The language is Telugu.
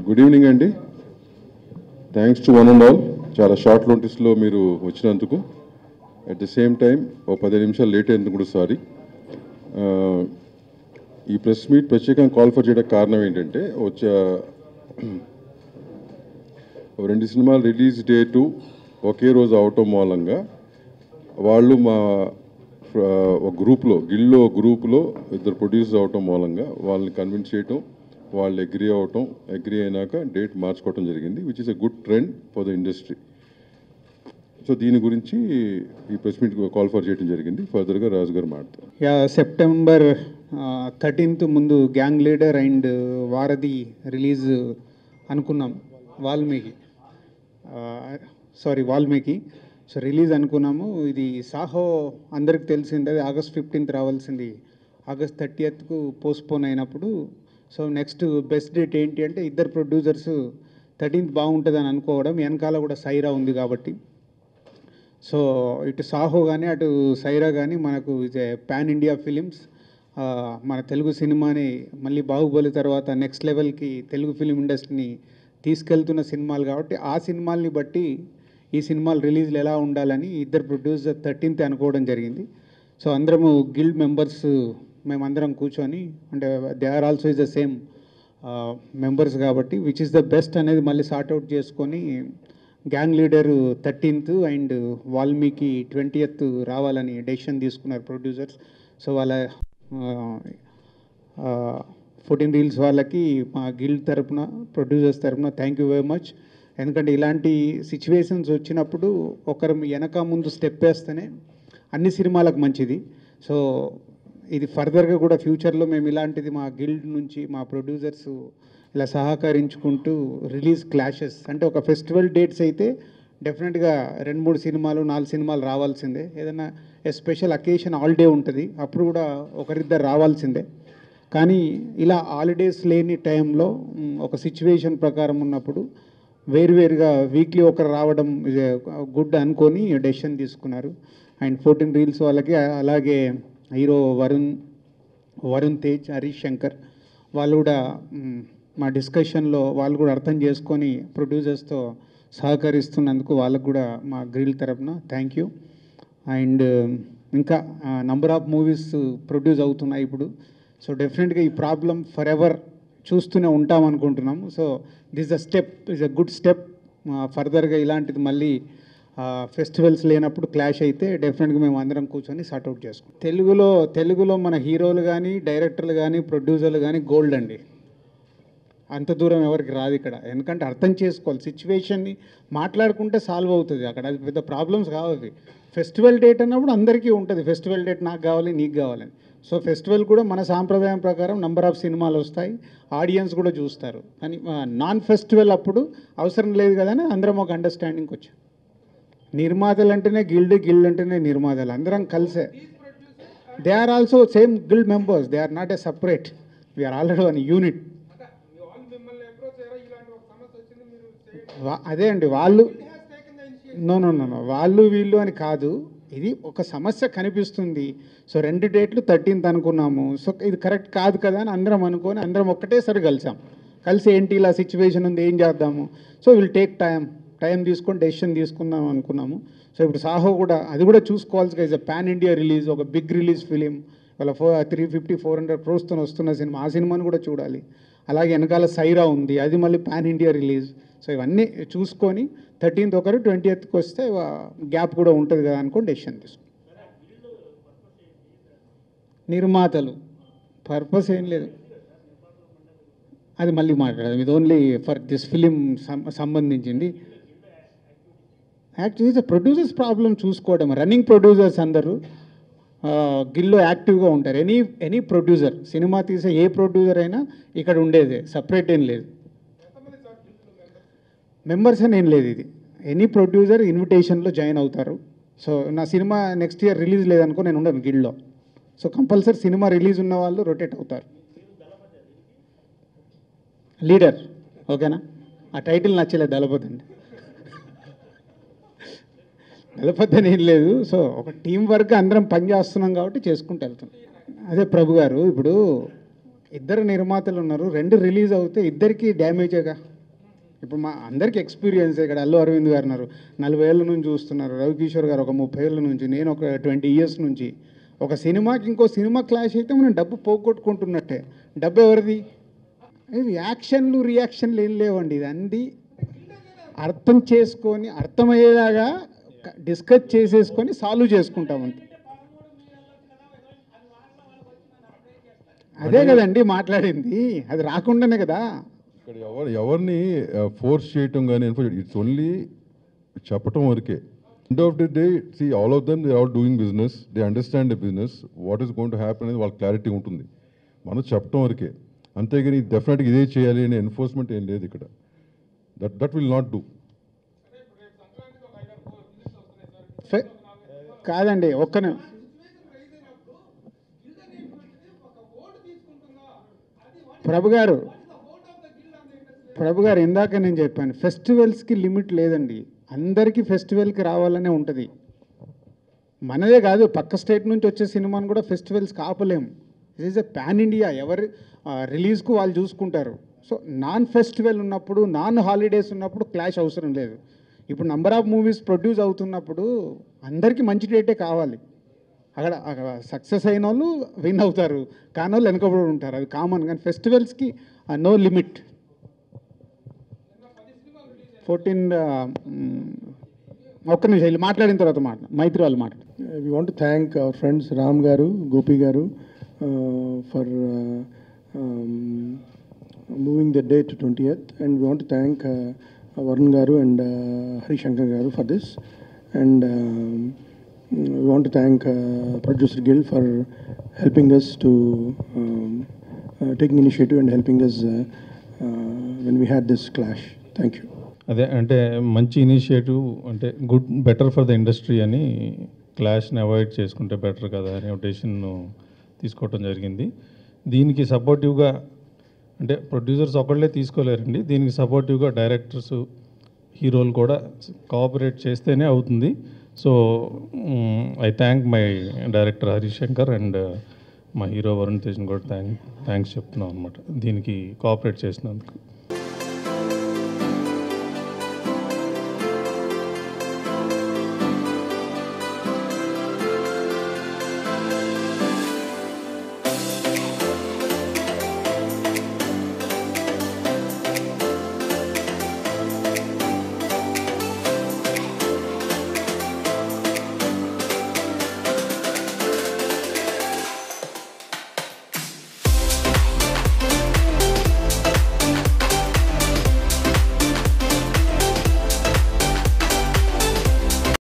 గుడ్ ఈవినింగ్ అండి thanks to one and all చాలా షార్ట్ నోటీస్లో మీరు వచ్చినందుకు అట్ ద సేమ్ టైం ఓ పది నిమిషాలు లేట్ అయినందుకు కూడా సారీ ఈ ప్రెస్ మీట్ ప్రత్యేకంగా కాల్ ఫర్ చేయడానికి కారణం ఏంటంటే వచ్చే ఓ రెండు సినిమాలు రిలీజ్ డేటు ఒకే రోజు అవటం మూలంగా వాళ్ళు మా ఫ్ర- ఒక గ్రూప్లో గిల్లో గ్రూప్లో ఇద్దరు ప్రొడ్యూస్ అవటం మూలంగా వాళ్ళని కన్విన్స్ చేయటం వాళ్ళు అగ్రి అవటం అగ్రి అయినాక డేట్ మార్చుకోవటం జరిగింది which is a good trend for the industry so దీని గురించి ఈ ప్రెస్ మీట్ కాల్ ఫర్ చేయడం జరిగింది ఫర్దర్గా రాజు గారు మాట్లాడతారు యా సెప్టెంబర్ థర్టీన్త్ ముందు గ్యాంగ్ లీడర్ అండ్ వారధి రిలీజ్ అనుకున్నాం Valmiki sorry Valmiki so release అనుకున్నాము ఇది సాహో అందరికి తెలిసింది అది ఆగస్ట్ ఫిఫ్టీన్త్ రావాల్సింది ఆగస్ట్ థర్టీయత్కు పోస్ట్పోన్ అయినప్పుడు సో నెక్స్ట్ బెస్ట్ డేట్ ఏంటి అంటే ఇద్దరు ప్రొడ్యూసర్స్ థర్టీన్త్ బాగుంటుందని అనుకోవడం వెనకాల కూడా సైరా ఉంది కాబట్టి సో ఇటు సాహో కానీ అటు సైరా కానీ మనకు ఇది పాన్ ఇండియా ఫిలిమ్స్ ఆ, మన తెలుగు సినిమాని మళ్ళీ బాహుబలి తర్వాత నెక్స్ట్ లెవెల్కి తెలుగు ఫిలిం ఇండస్ట్రీని తీసుకెళ్తున్న సినిమాలు కాబట్టి ఆ సినిమాల్ని బట్టి ఈ సినిమాలు రిలీజ్లు ఎలా ఉండాలని ఇద్దరు ప్రొడ్యూసర్ థర్టీన్త్ అనుకోవడం జరిగింది సో అందరము గిల్డ్ మెంబర్స్ మేమందరం కూర్చొని అంటే they are also is the same members కాబట్టి విచ్ ఇస్ ద బెస్ట్ అనేది మళ్ళీ సార్ట్అవుట్ చేసుకొని Gang Leader thirteenth and Valmiki twentieth రావాలని డెసిషన్ తీసుకున్నారు ప్రొడ్యూసర్స్ సో వాళ్ళ ఫోర్టీన్ రీల్స్ వాళ్ళకి మా గిల్డ్ తరపున ప్రొడ్యూసర్స్ తరపున థ్యాంక్ యూ వెరీ మచ్ ఎందుకంటే ఇలాంటి సిచ్యువేషన్స్ వచ్చినప్పుడు ఒకరు వెనక ముందు స్టెప్ వేస్తేనే అన్ని సినిమాలకు మంచిది సో ఇది ఫర్దర్గా కూడా ఫ్యూచర్లో మేము ఇలాంటిది మా గిల్డ్ నుంచి మా ప్రొడ్యూసర్స్ ఇలా సహకరించుకుంటూ రిలీజ్ క్లాషెస్ అంటే ఒక ఫెస్టివల్ డేట్స్ అయితే డెఫినెట్గా రెండు మూడు సినిమాలు నాలుగు సినిమాలు రావాల్సిందే ఏదైనా స్పెషల్ అకేషన్ హాలిడే ఉంటుంది అప్పుడు కూడా ఒకరిద్దరు రావాల్సిందే కానీ ఇలా హాలిడేస్ లేని టైంలో మ్, ఒక సిచ్యువేషన్ ప్రకారం ఉన్నప్పుడు వేరువేరుగా వీక్లీ ఒకరు రావడం గుడ్ అనుకొని డెసిషన్ తీసుకున్నారు అండ్ ఫోర్టీన్ రీల్స్ వాళ్ళకి అలాగే హీరో వరుణ్ వరుణ్ తేజ్ హరీష్ శంకర్ వాళ్ళు కూడా మ్, మా డిస్కషన్లో వాళ్ళు కూడా అర్థం చేసుకొని ప్రొడ్యూసర్స్తో సహకరిస్తున్నందుకు వాళ్ళకు కూడా మా గ్రిల్ తరపున థ్యాంక్ యూ అండ్ ఇంకా నంబర్ ఆఫ్ మూవీస్ ప్రొడ్యూస్ అవుతున్నాయి ఇప్పుడు సో డెఫినెట్గా ఈ ప్రాబ్లం ఫర్ ఎవర్ చూస్తూనే ఉంటాం అనుకుంటున్నాము so this a step is a good step ఫర్దర్గా ఇలాంటిది మళ్ళీ ఫెస్టివల్స్ లేనప్పుడు క్లాష్ అయితే డెఫినెట్గా మేము అందరం కూర్చొని సార్ట్అవుట్ చేసుకుంటాం తెలుగులో తెలుగులో మన హీరోలు కానీ డైరెక్టర్లు కానీ ప్రొడ్యూసర్లు కానీ గోల్డ్ అండి అంత దూరం ఎవరికి రాదు ఇక్కడ ఎందుకంటే అర్థం చేసుకోవాలి సిచ్యువేషన్ని మాట్లాడుకుంటే సాల్వ్ అవుతుంది అక్కడ అది పెద్ద ప్రాబ్లమ్స్ కావు అవి ఫెస్టివల్ డేట్ అన్నప్పుడు అందరికీ ఉంటుంది ఫెస్టివల్ డేట్ నాకు కావాలి నీకు కావాలని సో ఫెస్టివల్ కూడా మన సాంప్రదాయం ప్రకారం నంబర్ ఆఫ్ సినిమాలు వస్తాయి ఆడియన్స్ కూడా చూస్తారు కానీ నాన్ ఫెస్టివల్ అప్పుడు అవసరం లేదు కదా అని అందరం ఒక అండర్స్టాండింగ్కి వచ్చాం నిర్మాతలు అంటేనే గిల్డ్ గిల్డ్ అంటేనే నిర్మాతలు అందరం కలిసే they are also same guild members they are not a separate we are already one unit వా- అదే అండి వాళ్ళు నో నో నో నో వాళ్ళు వీళ్ళు అని కాదు ఇది ఒక సమస్య కనిపిస్తుంది సో రెండు డేట్లు థర్టీన్త్ అనుకున్నాము సో ఇది కరెక్ట్ కాదు కదా అని అందరం అనుకొని అందరం ఒక్కటేసారి కలిసాం కలిసి ఏంటి ఇలా సిచ్యువేషన్ ఉంది ఏం చేద్దాము so will take time time తీసుకొని డెసిషన్ తీసుకుందాం అనుకున్నాము సో ఇప్పుడు సాహో కూడా అది కూడా చూసుకోవాల్సి ఇస్ పాన్ ఇండియా రిలీజ్ ఒక బిగ్ రిలీజ్ ఫిలిం వాళ్ళ four three fifty four hundred క్రోస్తో వస్తున్న సినిమా ఆ సినిమాని కూడా చూడాలి అలాగే వెనకాల సైరా ఉంది అది మళ్ళీ పాన్ ఇండియా రిలీజ్ సో ఇవన్నీ చూసుకొని థర్టీన్త్ ఒకరు ట్వంటీ ఎయిత్కి వస్తే గ్యాప్ కూడా ఉంటుంది కదా అనుకోని డెసిషన్ తీసుకున్నాం నిర్మాతలు పర్పస్ ఏం లేదు అది మళ్ళీ మాట్లాడదాం ఇది ఓన్లీ ఫర్ దిస్ ఫిలిం సంబంధించింది యాక్చువల్లీ ప్రొడ్యూసర్స్ ప్రాబ్లం చూసుకోవడం రన్నింగ్ ప్రొడ్యూసర్స్ అందరూ ఆ, గిల్లో యాక్టివ్గా ఉంటారు ఎనీ ఎనీ ప్రొడ్యూసర్ సినిమా తీసే ఏ ప్రొడ్యూసర్ అయినా ఇక్కడ ఉండేదే సపరేట్ ఏం లేదు మెంబర్స్ అని ఏం లేదు ఇది ఎనీ ప్రొడ్యూసర్ ఇన్విటేషన్లో జాయిన్ అవుతారు సో నా సినిమా నెక్స్ట్ ఇయర్ రిలీజ్ లేదనుకో నేను ఉండను గిల్డ్లో సో కంపల్సరీ సినిమా రిలీజ్ ఉన్న వాళ్ళు రొటేట్ అవుతారు లీడర్ ఓకేనా ఆ టైటిల్ నచ్చలేదు దళపతి అండి దళపతి అని ఏం లేదు సో ఒక టీం వర్క్ అందరం పని చేస్తున్నాం కాబట్టి చేసుకుంటూ వెళ్తున్నాం అదే ప్రభు గారు ఇప్పుడు ఇద్దరు నిర్మాతలు ఉన్నారు రెండు రిలీజ్ అవుతే ఇద్దరికి డ్యామేజేగా ఇప్పుడు మా అందరికి ఎక్స్పీరియన్స్ ఇక్కడ అల్లు అరవింద్ గారు ఉన్నారు నలభై ఏళ్ళ నుంచి చూస్తున్నారు రవికిషోర్ గారు ఒక ముప్పై ఏళ్ళ నుంచి నేను ఒక ట్వంటీ ఇయర్స్ నుంచి ఒక సినిమాకి ఇంకో సినిమా క్లాష్ అయితే మనం డబ్బు పోగొట్టుకుంటున్నట్టే డబ్బు ఎవరిది ఇది యాక్షన్లు రియాక్షన్లు ఏం లేవండి ఇది అంది అర్థం చేసుకొని అర్థమయ్యేలాగా డిస్కస్ చేసేసుకొని సాల్వ్ చేసుకుంటాం అంతే అదే కదండి మాట్లాడింది అది రాకుండానే కదా ఇక్కడ ఎవరు ఎవరిని ఫోర్స్ చేయటం కానీ ఇట్స్ ఓన్లీ చెప్పటం వరకే end of the day see all of them they all doing business they understand the business what is going to happen అనేది వాళ్ళకి క్లారిటీ ఉంటుంది మనం చెప్పటం వరకే అంతేగాని డెఫినెట్గా ఇదే చేయాలి అనే ఎన్ఫోర్స్మెంట్ ఏం లేదు ఇక్కడ that that will not do ఫె- కాదండి ఒక్కనే ప్రభు గారు ప్రభు గారు ఇందాక నేను చెప్పాను ఫెస్టివల్స్కి లిమిట్ లేదండి అందరికీ ఫెస్టివల్కి రావాలనే ఉంటుంది మనదే కాదు పక్క స్టేట్ నుంచి వచ్చే సినిమాను కూడా ఫెస్టివల్స్కి ఆపలేం it is a pan India ఎవరి రిలీజ్కు వాళ్ళు చూసుకుంటారు సో నాన్ ఫెస్టివల్ ఉన్నప్పుడు నాన్ హాలిడేస్ ఉన్నప్పుడు క్లాష్ అవసరం లేదు ఇప్పుడు నంబర్ ఆఫ్ మూవీస్ ప్రొడ్యూస్ అవుతున్నప్పుడు అందరికీ మంచి డేటే కావాలి అక్కడ సక్సెస్ అయిన వాళ్ళు విన్ అవుతారు కాని వాళ్ళు వెనకబడి ఉంటారు అది కామన్ కానీ ఫెస్టివల్స్కి నో లిమిట్ ఫోర్టీన్ ఒక్క నిమిషం వీళ్ళు మాట్లాడిన తర్వాత మాట మైత్రి వాళ్ళు మాట్లాడు Uh, we want to thank our friends Ram Garu, Gopi Garu uh, for uh, um, moving the date to 20th, and we want to thank uh, Varun Garu and uh, Hari Shankar Garu for this, and um, we want to thank uh, Producer Guild for helping us to um, uh, taking initiative and helping us uh, uh, when we had this clash. Thank you. అదే అంటే మంచి ఇనిషియేటివ్ అంటే good better for the industry అని క్లాష్ని అవాయిడ్ చేసుకుంటే బెటర్ కదా అనే డెసిషన్ తీసుకోవటం జరిగింది దీనికి సపోర్టివ్గా అంటే ప్రొడ్యూసర్స్ ఒకళ్ళే తీసుకోలేరండి దీనికి సపోర్టివ్గా డైరెక్టర్స్ హీరోలు కూడా కోఆపరేట్ చేస్తేనే అవుతుంది so I thank my director Harishankar and మా హీరో వరుణ్ తేజ్ని కూడా థ్యాంక్ థ్యాంక్స్ చెప్తున్నాం అనమాట దీనికి కోఆపరేట్ చేసినందుకు